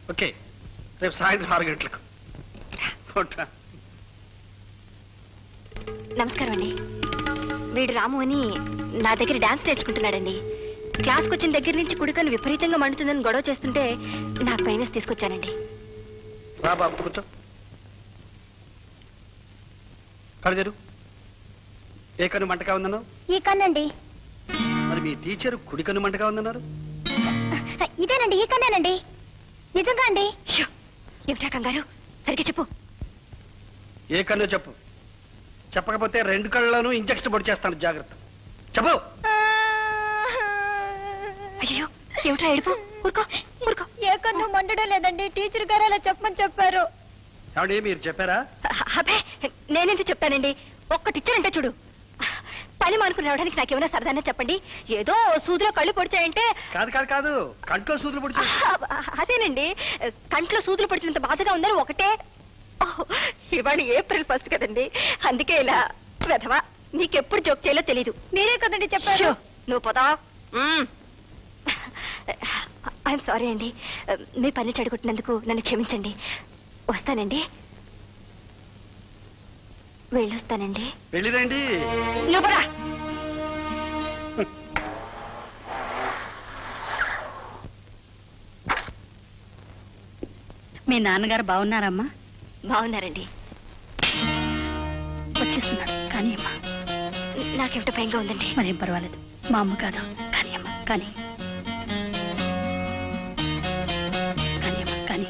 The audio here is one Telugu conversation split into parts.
ఓకే రేపు సాయంత్రం ఆరు గంటలకు ఫోటో నమస్కారం అండి వీడు రాము అని నా దగ్గర డాన్స్ నేర్చుకుంటున్నాడండి క్లాస్కి వచ్చిన దగ్గర నుంచి కుడికను విపరీతంగా మండుతుందని గొడవ చేస్తుంటే నాకు పైన తీసుకొచ్చానండి రా బాబు కూర్చో కడదేరు ఏ కన్ను మంటగా ఉందన్నావు ఈ కన్నండి మరి మీ టీచర్ కుడి కన్ను మంటగా ఉందన్నారు ఇదేనండి ఈ కన్నేనండి నిజంగా అండి ఏమిటా కంగారు సరిగ్గా చెప్పు ఏ కన్ను చెప్పు చెప్పకపోతే రెండు కళ్ళలోనూ ఇంజక్షన్ పొడి చేస్తాను జాగ్రత్త చెప్పు అయ్యో ఏమిటా ఏడుపు ఊరుకో ఊరుకో ఏ కన్ను మండడం లేదండి టీచర్ గారు అలా చెప్పమని చెప్పారు ఏమండి మీరు చెప్పారా అబ్బే నేనెందుకు చెప్తానండి ఒక్కటి ఇచ్చానంటే చూడు పని మానుకుని రావడానికి నాకేమైనా సరదానే చెప్పండి ఏదో సూదిలో కళ్ళు పొడిచాయంటే కాదు కాదు కాదు కంట్లో సూదులు పొడి చేసి అదేనండి కంట్లో సూదులు పడిచినంత బాధగా ఉందని ఒకటే ఓహ్, ఇవాళ ఏప్రిల్ ఫస్ట్ కదండి అందుకే ఇలా వెధవా నీకెప్పుడు జోక్ చేయాలో తెలీదు మీరే కదండి చెప్పారు షో, నువ్వు పోతా ఐఎమ్ సారీ అండి మీ పని చెడగొట్టినందుకు నన్ను క్షమించండి వస్తానండి వెళ్ళొస్తానండి వెళ్ళిరండి నువ్వు పద. మీ నాన్నగారు బాగున్నారమ్మా బాగున్నారండి వచ్చేస్తున్నాడు కానీ అమ్మా నాకేమిటో భయంగా ఉందండి మరేం పర్వాలేదు మా అమ్మ కాదు కానీ అమ్మా కానీ కానీ అమ్మా కానీ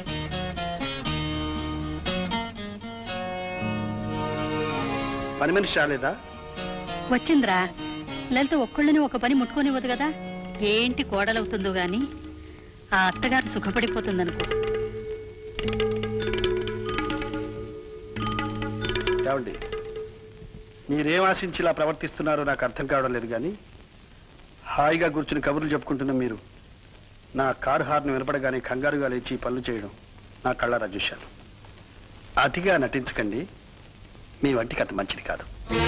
పని మనిషి రాలేదా వచ్చిందిరా లలిత ఒక్కళ్ళని ఒక పని ముట్టుకోనివ్వదు కదా ఏంటి కోడలవుతుందో గాని ఆ అత్తగారు సుఖపడిపోతుందనుకో ఏమండి మీరేం ఆశించి ఇలా ప్రవర్తిస్తున్నారో నాకు అర్థం కావడం లేదు కానీ హాయిగా కూర్చుని కబుర్లు చెప్పుకుంటున్న మీరు నా కారు హార్న్ వినపడగానే కంగారుగా లేచి పనులు చేయడం నా కళ్ళారా చూశాను అతిగా నటించకండి మీ వంటికి అంత మంచిది కాదు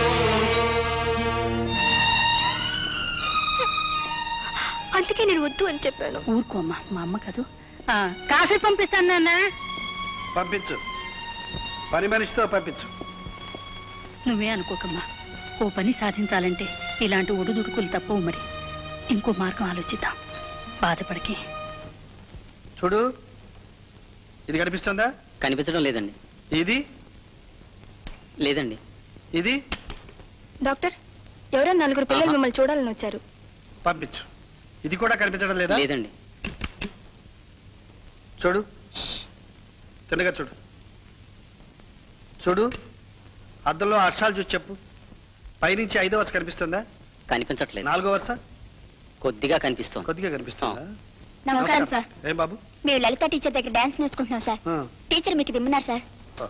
అందుకే నేను వద్దు అని చెప్పాను ఊరుకో అమ్మా మా అమ్మ కాదు ఆ, కాఫీ పంపిస్తాను నాన్న పంపించు పని మనిషితో పంపించు నువ్వే అనుకోకమ్మా ఓ పని సాధించాలంటే ఇలాంటి ఒడుదుడుకులు తప్పవు మరి ఇంకో మార్గం ఆలోచిద్దాం బాధపడకే చూడు ఇది కనిపిస్తుందా కనిపించడం లేదండి ఇది లేదండి ఇది డాక్టర్ ఎవరో నలుగురు పిల్లలు ఆహా. మిమ్మల్ని చూడాలని వచ్చారు పంపించు ఇది కూడా కనిపించడం లేదా లేదండి చూడు తిన్నగా చూడు చూడు అద్దంలో అక్షరాలు చూసి చెప్పు పైనుంచి ఐదో వరుస కనిపిస్తుందా కనిపించట్లేదు నాలుగో వరుస కొద్దిగా కనిపిస్తోంది కొద్దిగా కనిపిస్తుందా నమస్కారం సార్ ఏం బాబు మేము లలిత టీచర్ దగ్గర డాన్స్ నేర్చుకుంటున్నాం సార్ ఆ, టీచర్ మీకు దిమ్మన్నారు సార్ ఆ.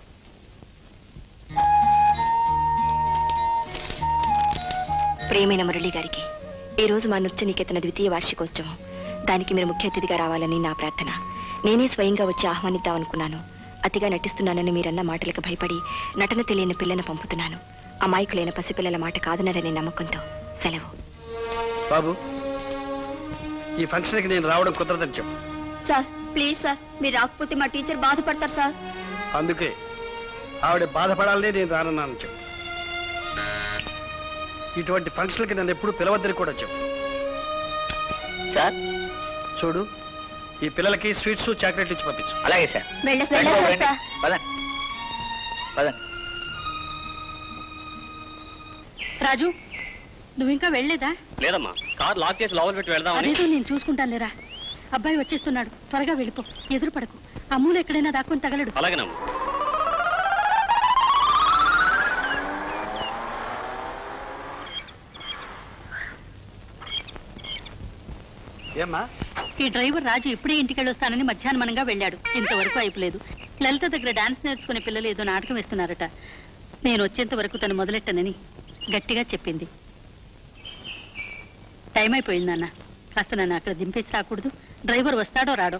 ప్రియమైన మురళి గారికి ఈ రోజు మా నృత్య నికేతన ద్వితీయ వార్షికోత్సవం దానికి మీరు ముఖ్య అతిథిగా రావాలని నా ప్రార్థన నేనే స్వయంగా వచ్చి ఆహ్వానిద్దాం అనుకున్నాను అతిగా నటిస్తున్నానని మీరన్న మాటలకు భయపడి నటన తెలియని పిల్లను పంపుతున్నాను అమాయకులైన పసిపిల్లల మాట కాదనరనే నమ్మకంతో సెలవు బాబు ఈ ఫంక్షన్కి నేను రావడం కుదరదని చెప్పు సార్ ప్లీజ్ సార్ మీరు రాకపోతే మా టీచర్ బాధపడతారు సార్ అందుకే ఆవిడ బాధపడాలని నేను రానన్నాను చెప్పు ఇటువంటి ఫంక్షన్కి నన్ను ఎప్పుడు పిలవద్దని కూడా చెప్పు సార్ చూడు ఈ పిల్లలకి స్వీట్స్ చాక్లెట్ ఇచ్చి పంపించు అలాగే సార్ వెళ్ళొస్తా రండి బాబు, రండి. సార్ పదండి పదండి రాజు నువ్వు ఇంకా వెళ్ళలేదా లేదమ్మా కార్ లాక్ చేసి లోపల పెట్టి వెళ్దామని అదేదో నేను చూసుకుంటాను లేరా అబ్బాయి వచ్చేస్తున్నాడు త్వరగా వెళ్ళిపో ఎదురు పడకు అమ్ములు ఎక్కడైనా దాక్కుని తగలడు అలాగేనమ్మా ఏమ్మా ఈ డ్రైవర్ రాజు ఇప్పుడే ఇంటికి వెళ్ళొస్తానని మధ్యాహ్నమనంగా వెళ్ళాడు ఇంతవరకు అయిపోలేదు లలిత దగ్గర డాన్స్ నేర్చుకునే పిల్లలు ఏదో నాటకం వేస్తున్నారట నేను వచ్చేంత వరకు తను మొదలెట్టనని గట్టిగా చెప్పింది టైం అయిపోయింది నాన్న కాస్త నన్ను అక్కడ దింపేసి రాకూడదు డ్రైవర్ వస్తాడో రాడో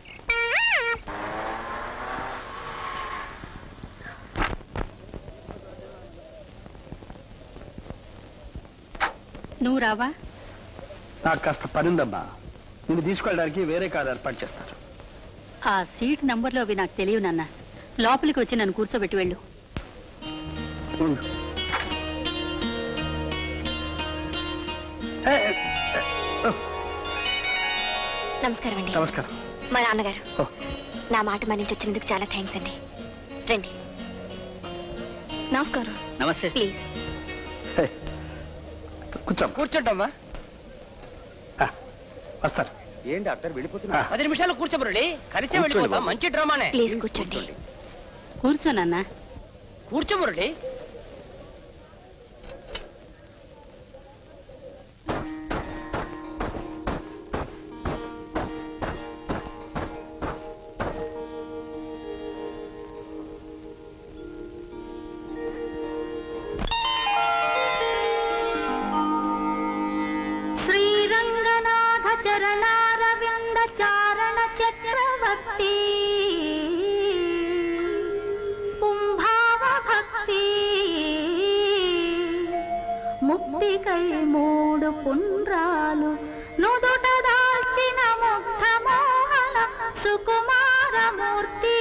నువ్వు రావా నాకు కాస్త పని ఉందమ్మా నిన్ను తీసుకెళ్ళడానికి వేరే కారు ఏర్పాటు చేస్తారు ఆ సీట్ నంబర్లు అవి నాకు తెలియవు నాన్న లోపలికి వచ్చి నన్ను కూర్చోబెట్టి వెళ్ళు ఉండు. ఏ, ఏ, ఏ, ఓ, నమస్కారం అండి నమస్కారం మా నాన్నగారు ఓ, నా మాట మన్నించి వచ్చినందుకు చాలా థ్యాంక్స్ అండి రండి నమస్కారం నమస్తే ప్లీజ్ హే, కూర్చో కూర్చోండమ్మా ఆ, వస్తారు ఏం డాక్టర్ వెళ్ళిపోతున్నా ఆ. పది నిమిషాలు కూర్చో మురళి కలిసే కూర్చోండి వెళ్ళిపోతాం బాబు. మంచి డ్రామానే ప్లీజ్ కూర్చోండి కూర్చో నాన్న కూర్చో మురళి శ్రీరంగనాథ చరణారవింద చారణ చక్రవర్తి కుంభావ భక్తి ముక్తికై మూడు పుండ్రాలు నుదుట దాల్చిన ముగ్ధ మోహన సుకుమారమూర్తి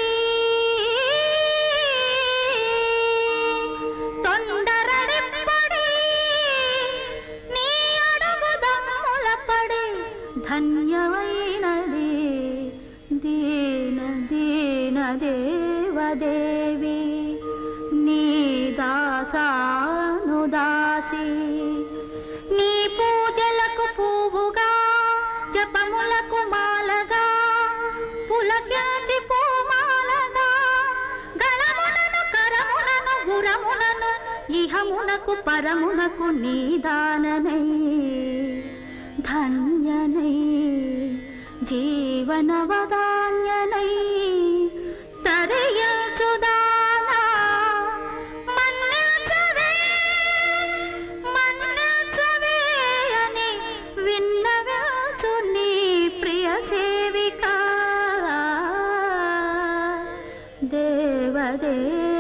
తొండరడిప్పడి నీ అడుగు దమ్ములపడి ధన్యమైనది దీన దీన దేవదేవి నీ దాసాను దాసి నీ పూజలకు పువ్వుగా జపములకు మాలగా పులకించి పూమాలగా గళమునను కరమునను గురమునను ఇహమునకు పరమునకు నీదాననై ధన్యనై జీవనవదాన్యనై తరయచుదానా మన్నచవే మన్నచవే అని విన్నవచ్చు నీ ప్రియ సేవిక దేవదేవి